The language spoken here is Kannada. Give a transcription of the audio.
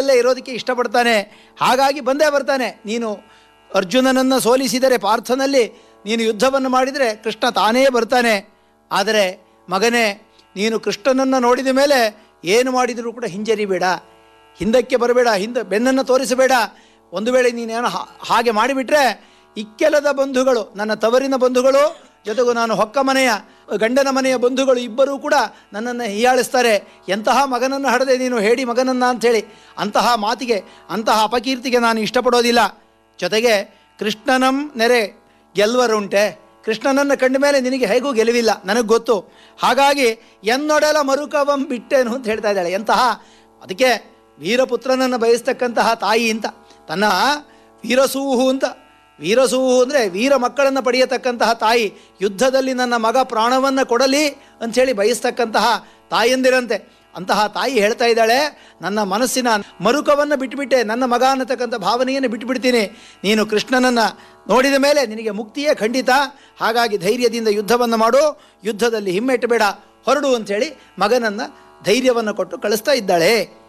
ಜೊತೆಯಲ್ಲೇ ಇರೋದಕ್ಕೆ ಇಷ್ಟಪಡ್ತಾನೆ ಹಾಗಾಗಿ ಬಂದೇ ಬರ್ತಾನೆ ನೀನು ಅರ್ಜುನನನ್ನು ಸೋಲಿಸಿದರೆ ಪಾರ್ಥನಲ್ಲಿ ನೀನು ಯುದ್ಧವನ್ನು ಮಾಡಿದರೆ ಕೃಷ್ಣ ತಾನೇ ಬರ್ತಾನೆ ಆದರೆ ಮಗನೇ ನೀನು ಕೃಷ್ಣನನ್ನು ನೋಡಿದ ಮೇಲೆ ಏನು ಮಾಡಿದರೂ ಕೂಡ ಹಿಂಜರಿಬೇಡ ಹಿಂದಕ್ಕೆ ಬರಬೇಡ ಹಿಂದೆ ಬೆನ್ನನ್ನು ತೋರಿಸಬೇಡ ಒಂದು ವೇಳೆ ನೀನೇನು ಹಾ- ಹಾಗೆ ಮಾಡಿಬಿಟ್ರೆ ಇಕ್ಕೆಲದ ಬಂಧುಗಳು ನನ್ನ ತವರಿನ ಬಂಧುಗಳು ಜೊತೆಗೂ ನಾನು ಹೊಕ್ಕ ಮನೆಯ ಗಂಡನ ಮನೆಯ ಬಂಧುಗಳು ಇಬ್ಬರೂ ಕೂಡ ನನ್ನನ್ನು ಹೀಯಾಳಿಸ್ತಾರೆ ಎಂತಹ ಮಗನನ್ನು ಹಡದೆ ನೀನು ಹೇಳಿ ಮಗನನ್ನ ಅಂಥೇಳಿ ಅಂತಹ ಮಾತಿಗೆ ಅಂತಹ ಅಪಕೀರ್ತಿಗೆ ನಾನು ಇಷ್ಟಪಡೋದಿಲ್ಲ ಜೊತೆಗೆ ಕೃಷ್ಣನಂ ನೆರೆ ಗೆಲ್ವರುಂಟೆ ಕೃಷ್ಣನನ್ನು ಕಂಡ ಮೇಲೆ ನಿನಗೆ ಹೇಗೂ ಗೆಲುವಿಲ್ಲ ನನಗೆ ಗೊತ್ತು ಹಾಗಾಗಿ ಎನ್ನೊಡಲ ಮರುಕವಂ ಬಿಟ್ಟೆನು ಅಂತ ಹೇಳ್ತಾ ಇದ್ದಾಳೆ ಎಂತಹ ಅದಕ್ಕೆ ವೀರಪುತ್ರನನ್ನು ಬಯಸ್ತಕ್ಕಂತಹ ತಾಯಿ ಅಂತ ತನ್ನ ವೀರಸೂಹು ಅಂತ ವೀರಸೂಹು ಅಂದರೆ ವೀರ ಮಕ್ಕಳನ್ನು ಪಡೆಯತಕ್ಕಂತಹ ತಾಯಿ ಯುದ್ಧದಲ್ಲಿ ನನ್ನ ಮಗ ಪ್ರಾಣವನ್ನು ಕೊಡಲಿ ಅಂಥೇಳಿ ಬಯಸ್ತಕ್ಕಂತಹ ತಾಯಂದಿರಂತೆ ಅಂತಹ ತಾಯಿ ಹೇಳ್ತಾ ಇದ್ದಾಳೆ ನನ್ನ ಮನಸ್ಸಿನ ಮರುಕವನ್ನು ಬಿಟ್ಟುಬಿಟ್ಟೆ ನನ್ನ ಮಗ ಅನ್ನತಕ್ಕಂಥ ಭಾವನೆಯನ್ನು ಬಿಟ್ಟುಬಿಡ್ತೀನಿ ನೀನು ಕೃಷ್ಣನನ್ನು ನೋಡಿದ ಮೇಲೆ ನಿನಗೆ ಮುಕ್ತಿಯೇ ಖಂಡಿತ ಹಾಗಾಗಿ ಧೈರ್ಯದಿಂದ ಯುದ್ಧವನ್ನು ಮಾಡು ಯುದ್ಧದಲ್ಲಿ ಹಿಮ್ಮೆಟ್ಟಬೇಡ ಹೊರಡು ಅಂಥೇಳಿ ಮಗನನ್ನು ಧೈರ್ಯವನ್ನು ಕೊಟ್ಟು ಕಳಿಸ್ತಾ ಇದ್ದಾಳೆ